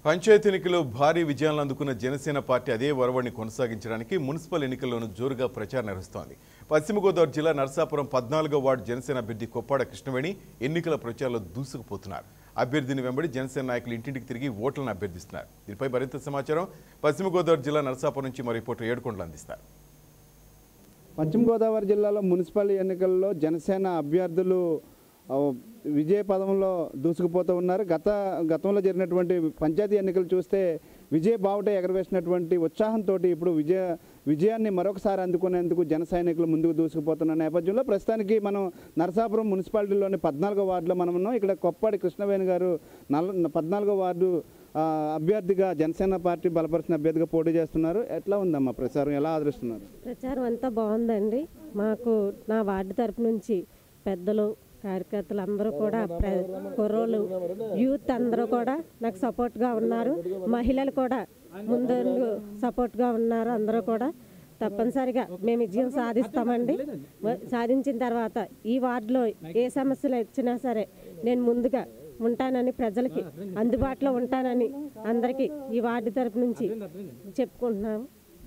పంచాయతీ ఎన్నికల్లో భారీ విజయాలను అందుకున్న జనసేన పార్టీ అదే వరవడిని కొనసాగించడానికి మున్సిపల్ ఎన్నికల్లోనూ జోరుగా ప్రచారం నిర్వహిస్తోంది పశ్చిమ గోదావరి జిల్లా నర్సాపురం పద్నాలుగో వార్డు జనసేన అభ్యర్థి కొప్పాడ కృష్ణవేణి ఎన్నికల ప్రచారంలో దూసుకుపోతున్నారు అభ్యర్థిని వెంబడి జనసేన నాయకులు ఇంటింటికి తిరిగి ఓట్లను అభ్యర్థిస్తున్నారు దీనిపై మరింత సమాచారం పశ్చిమ గోదావరి జిల్లా నర్సాపురం నుంచి మా రిపోర్టర్ ఏడుకొండలు అందిస్తారు పశ్చిమ గోదావరి జిల్లాలో మున్సిపల్ ఎన్నికల్లో జనసేన అభ్యర్థులు ఆ, విజయ పదంలో దూసుకుపోతూ ఉన్నారు గత గతంలో జరిగినటువంటి పంచాయతీ ఎన్నికలు చూస్తే విజయ బావుట ఎగరవేసినటువంటి ఉత్సాహంతో ఇప్పుడు విజయ విజయాన్ని మరొకసారి అందుకునేందుకు జన సైనికులు ముందుకు దూసుకుపోతున్న నేపథ్యంలో ప్రస్తుతానికి మనం నరసాపురం మున్సిపాలిటీలోని పద్నాలుగో వార్డులో మనం ఉన్నాం ఇక్కడ కొప్పాడి కృష్ణవేణి గారు నల్ల పద్నాలుగో వార్డు ఆ, అభ్యర్థిగా జనసేన పార్టీ బలపరిచిన అభ్యర్థిగా పోటీ చేస్తున్నారు ఎట్లా ఉందమ్మా ప్రచారం ఎలా ఆదరిస్తున్నారు ప్రచారం అంతా బాగుందండి మాకు నా వార్డు తరపు నుంచి పెద్దలు కార్యకర్తలు అందరూ కూడా ప్ర- కుర్రోళ్ళు యూత్ అందరూ కూడా నాకు సపోర్ట్గా ఉన్నారు మహిళలు కూడా ముందు సపోర్ట్గా ఉన్నారు అందరూ కూడా తప్పనిసరిగా మేము విజయం సాధిస్తామండి మ- సాధించిన తర్వాత ఈ వార్డులో ఏ సమస్యలు వచ్చినా సరే నేను ముందుగా ఉంటానని ప్రజలకి అందుబాటులో ఉంటానని అందరికీ ఈ వార్డు తరపు నుంచి చెప్పుకుంటున్నాము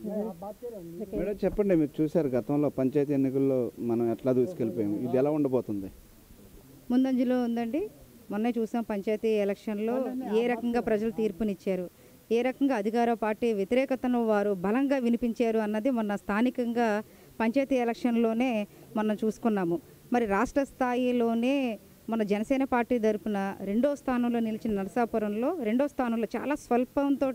మేడం చెప్పండి మీరు చూశారు గతంలో పంచాయతీ ఎన్నికల్లో మనం ఎట్లా దూసుకెళ్ళిపోయాము ఇది ఎలా ఉండబోతుంది ముందంజలో ఉందండి మొన్నే చూసాం పంచాయతీ ఎలక్షన్లో ఏ రకంగా ప్రజలు తీర్పునిచ్చారు ఏ రకంగా అధికార పార్టీ వ్యతిరేకతను వారు బలంగా వినిపించారు అన్నది మొన్న స్థానికంగా పంచాయతీ ఎలక్షన్లోనే మనం చూసుకున్నాము మరి రాష్ట్ర స్థాయిలోనే మన జనసేన పార్టీ తరపున రెండో స్థానంలో నిలిచిన నరసాపురంలో రెండో స్థానంలో చాలా స్వల్పంతో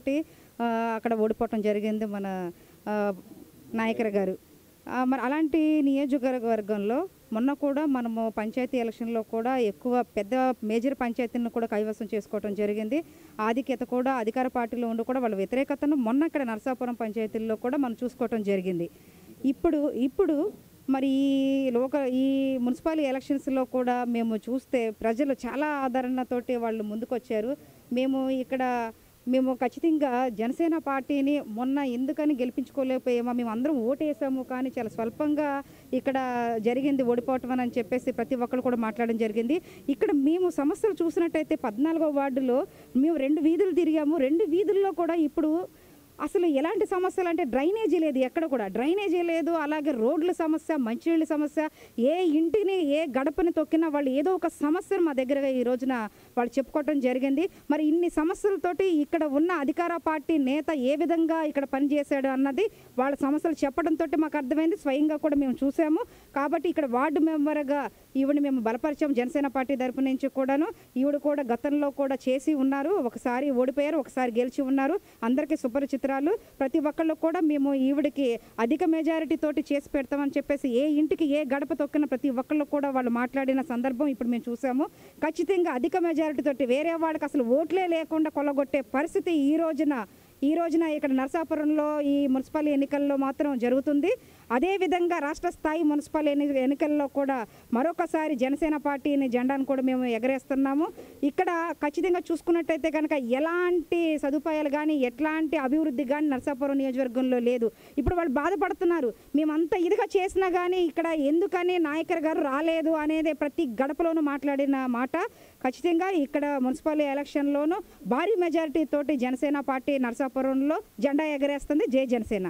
అక్కడ ఓడిపోవటం జరిగింది మన ఆ, నాయకర్ గారు ఆ, మరి అలాంటి నియోజకవర్గంలో మొన్న కూడా మనము పంచాయతీ ఎలక్షన్లో కూడా ఎక్కువ పెద్ద మేజర్ పంచాయతీలను కూడా కైవసం చేసుకోవడం జరిగింది ఆధిక్యత కూడా అధికార పార్టీలో ఉండి కూడా వాళ్ళ వ్యతిరేకతను మొన్న ఇక్కడ నరసాపురం పంచాయతీల్లో కూడా మనం చూసుకోవటం జరిగింది ఇప్పుడు ఇప్పుడు మరి ఈ లోక ఈ మున్సిపల్ ఎలక్షన్స్లో కూడా మేము చూస్తే ప్రజలు చాలా ఆదరణతోటి వాళ్ళు ముందుకొచ్చారు మేము ఇక్కడ మేము ఖచ్చితంగా జనసేన పార్టీని మొన్న ఎందుకని గెలిపించుకోలేకపోయామో మేము అందరం ఓటేసాము కానీ చాలా స్వల్పంగా ఇక్కడ జరిగింది ఓడిపోవటం అని చెప్పేసి ప్రతి ఒక్కరు కూడా మాట్లాడడం జరిగింది ఇక్కడ మేము సమస్యలు చూసినట్టయితే పద్నాలుగో వార్డులో మేము రెండు వీధులు తిరిగాము రెండు వీధుల్లో కూడా ఇప్పుడు అసలు ఎలాంటి సమస్యలు అంటే డ్రైనేజీ లేదు ఎక్కడ కూడా డ్రైనేజీ లేదు అలాగే రోడ్ల సమస్య మంచినీళ్ళ సమస్య ఏ ఇంటిని ఏ గడపని తొక్కినా వాళ్ళు ఏదో ఒక సమస్యను మా దగ్గర ఈ రోజున వాళ్ళు చెప్పుకోవటం జరిగింది మరి ఇన్ని సమస్యలతోటి ఇక్కడ ఉన్న అధికార పార్టీ నేత ఏ విధంగా ఇక్కడ పనిచేశాడు అన్నది వాళ్ళ సమస్యలు చెప్పడంతో మాకు అర్థమైంది స్వయంగా కూడా మేము చూసాము కాబట్టి ఇక్కడ వార్డు మెంబర్గా ఈవిని మేము బలపరిచాము జనసేన పార్టీ తరపు నుంచి కూడాను ఈవిడ కూడా గతంలో కూడా చేసి ఉన్నారు ఒకసారి ఓడిపోయారు ఒకసారి గెలిచి ఉన్నారు అందరికీ సుపరిచితురాలు ప్రతి ఒక్కళ్ళు కూడా మేము ఈవిడికి అధిక మెజారిటీ తోటి చేసి పెడతామని చెప్పేసి ఏ ఇంటికి ఏ గడప తొక్కిన ప్రతి ఒక్కళ్ళు కూడా వాళ్ళు మాట్లాడిన సందర్భం ఇప్పుడు మేము చూసాము ఖచ్చితంగా అధిక మెజారిటీ తోటి వేరే వాళ్ళకి అసలు ఓట్లే లేకుండా కొల్లగొట్టే పరిస్థితి ఈ రోజున ఈ రోజున ఇక్కడ నరసాపురంలో ఈ మున్సిపల్ ఎన్నికల్లో మాత్రం జరుగుతుంది అదేవిధంగా రాష్ట్ర స్థాయి మున్సిపల్ ఎన్ని ఎన్నికల్లో కూడా మరొకసారి జనసేన పార్టీని జెండాను కూడా మేము ఎగరేస్తున్నాము ఇక్కడ ఖచ్చితంగా చూసుకున్నట్టయితే కనుక ఎలాంటి సదుపాయాలు కానీ ఎట్లాంటి అభివృద్ధి కానీ నరసాపురం నియోజకవర్గంలో లేదు ఇప్పుడు వాళ్ళు బాధపడుతున్నారు మేమంతా ఇదిగా చేసినా కానీ ఇక్కడ ఎందుకని నాయకర్ గారు రాలేదు అనేది ప్రతి గడపలోనూ మాట్లాడిన మాట ఖచ్చితంగా ఇక్కడ మున్సిపల్ ఎలక్షన్లోనూ భారీ మెజారిటీ తోటి జనసేన పార్టీ నరసాపురంలో జెండా ఎగరేస్తుంది జై జనసేన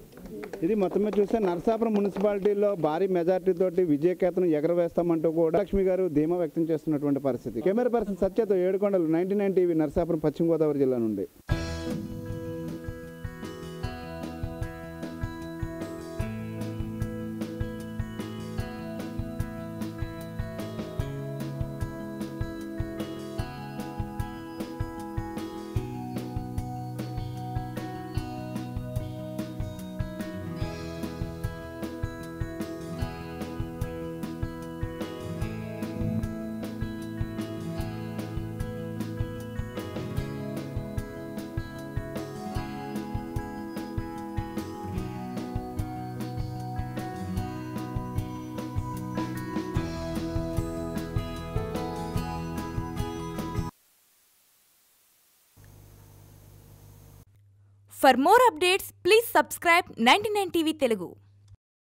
ఇది మొత్తం మీద చూస్తే నరసాపురం మున్సిపాలిటీలో భారీ మెజార్టీ తోటి విజయకేతను ఎగరవేస్తామంటూ కూడా లక్ష్మి గారు ధీమా వ్యక్తం చేస్తున్నటువంటి పరిస్థితి కెమెరా పర్సన్ సత్యతో Yedukondalu ninety nine TV Narasapuram పశ్చిమ గోదావరి జిల్లా నుండి For more updates, please subscribe 99 TV Telugu.